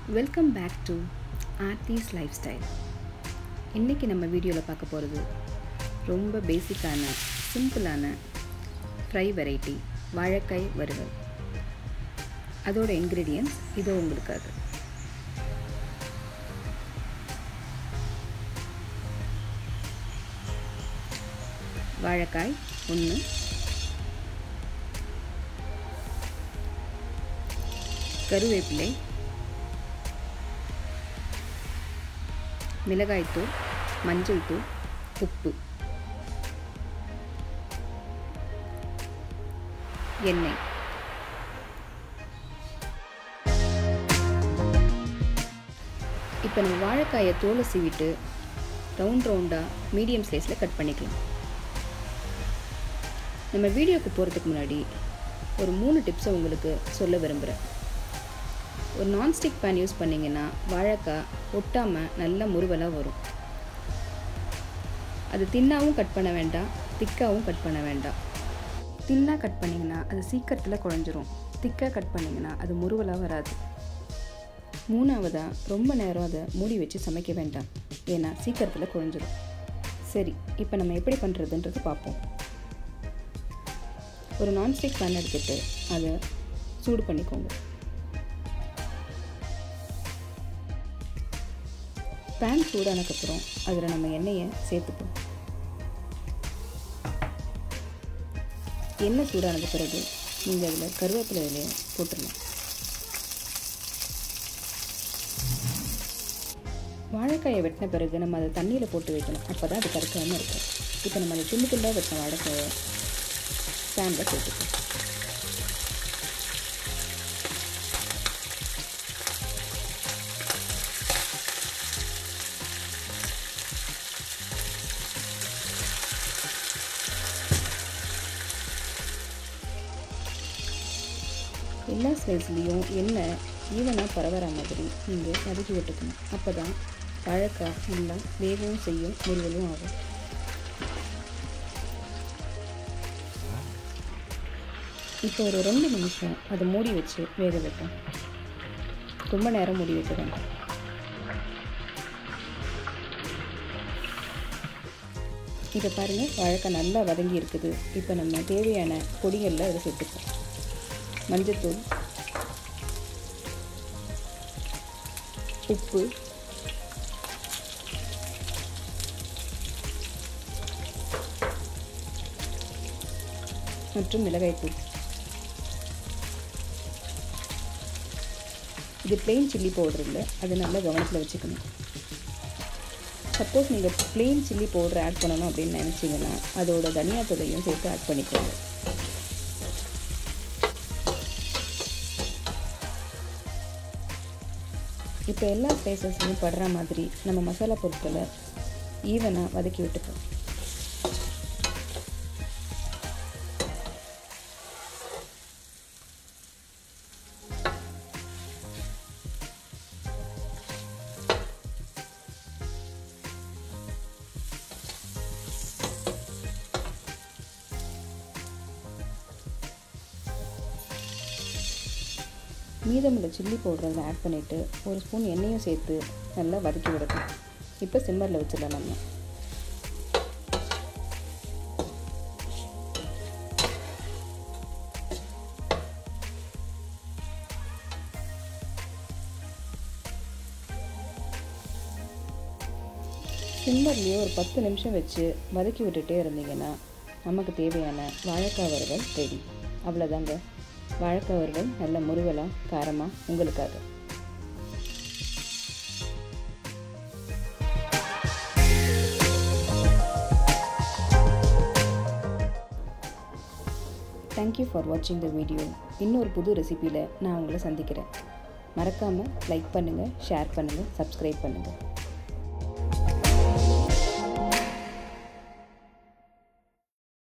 welcome back to Aarthi's lifestyle இன்றைக்கி நம்ம வீடியோவில் பார்க்க போகிறது ரொம்ப பேசிக்கான சிம்பிளான ஃப்ரை வெரைட்டி வாழைக்காய் வறுவல் அதோட இன்க்ரீடியன்ட்ஸ் இதோ உங்களுக்காக வாழைக்காய் ஒன்று கருவேப்பிலை மிளகாய்த்தூள் மஞ்சள் தூள் உப்பு எண்ணெய் இப்போ நம்ம வாழைக்காயை தோலை சீவிட்டு ரவுண்ட் ரவுண்டாக மீடியம் சைஸில் கட் பண்ணிக்கலாம் நம்ம வீடியோக்கு போகிறதுக்கு முன்னாடி ஒரு மூணு டிப்ஸை உங்களுக்கு சொல்ல விரும்புகிறேன் ஒரு நான்ஸ்டிக் பேன் யூஸ் பண்ணிங்கன்னா வாழைக்காய் ஒட்டாமல் நல்ல முறுவலாக வரும் அது தின்னாவும் கட் பண்ண வேண்டாம் திக்காகவும் கட் பண்ண வேண்டாம் தின்னாக கட் பண்ணிங்கன்னா அது சீக்கிரத்தில் குழஞ்சிரும் திக்காக கட் பண்ணிங்கன்னா அது முறுவலாக வராது மூணாவதாக ரொம்ப நேரம் அதை மூடி வச்சு சமைக்க வேண்டாம் ஏன்னா சீக்கிரத்தில் குழஞ்சிரும் சரி இப்போ நம்ம எப்படி பண்ணுறதுன்றது பார்ப்போம் ஒரு நான்ஸ்டிக் பேன் எடுத்துகிட்டு அதை சூடு பண்ணிக்கோங்க பேன் சூடானதுக்கப்புறம் அதில் நம்ம எண்ணெயை சேர்த்துப்போம் எண்ணெய் சூடானது பிறகு நீங்கள் அதில் கருவேப்பிலை இலையை போட்டுடலாம் வாழைக்காயை வெட்டின பிறகு நம்ம அதை தண்ணியில் போட்டு வைக்கணும் அப்போ தான் அது கருக்காமல் இருக்கும் இப்போ நம்ம அதை துண்டு துண்டாக வெட்டின வாழைக்காயை பேனில் சேர்த்துப்போம் எல்லா ஸ்லைஸ்லேயும் எண்ணெய் ஈவனாக பரவற மாதிரி நீங்கள் வதக்கி விட்டுக்கணும் அப்போ தான் வாழைக்காய் நல்லா வேகவும் செய்யும் முருகலும் ஆகும் இப்போ ஒரு ரெண்டு நிமிஷம் அதை மூடி வச்சு வேக வைப்போம் ரொம்ப நேரம் மூடி வைக்க வேண்டாம் இப்போ பாருங்கள் வாழைக்காய் நல்லா வதங்கி இருக்குது இப்போ நம்ம தேவையான பொடிகளில் அதை சேர்த்துப்போம் மஞ்சத்தூள் உப்பு மற்றும் மிளகாய்த்தூள் இது பிளெயின் சில்லி பவுடர் இல்லை அது நல்லா கவனத்தில் வச்சுக்கணும் சப்போஸ் நீங்கள் பிளெயின் சில்லி பவுடர் ஆட் பண்ணணும் அப்படின்னு நினச்சிங்கன்னா அதோட தனியாத்தூளையும் சேர்த்து ஆட் பண்ணிக்கோங்க இப்போ எல்லா ஸ்பைசஸ்லையும் படுற மாதிரி நம்ம மசாலா பொருட்களை ஈவனாக வதக்கி விட்டுப்போம் மீதமுள்ள சில்லி பவுடர் அதில் ஆட் பண்ணிவிட்டு ஒரு ஸ்பூன் எண்ணெயும் சேர்த்து நல்லா வதக்கி விடணும் இப்போ சிம்மரில் வச்சிடலாம் நம்ம சிம்மர்லேயே ஒரு பத்து நிமிஷம் வச்சு வதக்கி விட்டுட்டே இருந்தீங்கன்னா நமக்கு தேவையான வாழைக்காய் வறுவல் ரெடி அவ்வளோதாங்க வாழைக்காய் வறுவல் நல்ல முருவலாக காரமாக உங்களுக்காக தேங்க்யூ ஃபார் வாட்சிங் த வீடியோ இன்னொரு புது ரெசிப்பியில் நான் உங்களை சந்திக்கிறேன் மறக்காமல் லைக் பண்ணுங்கள் ஷேர் பண்ணுங்கள் சப்ஸ்கிரைப் பண்ணுங்கள்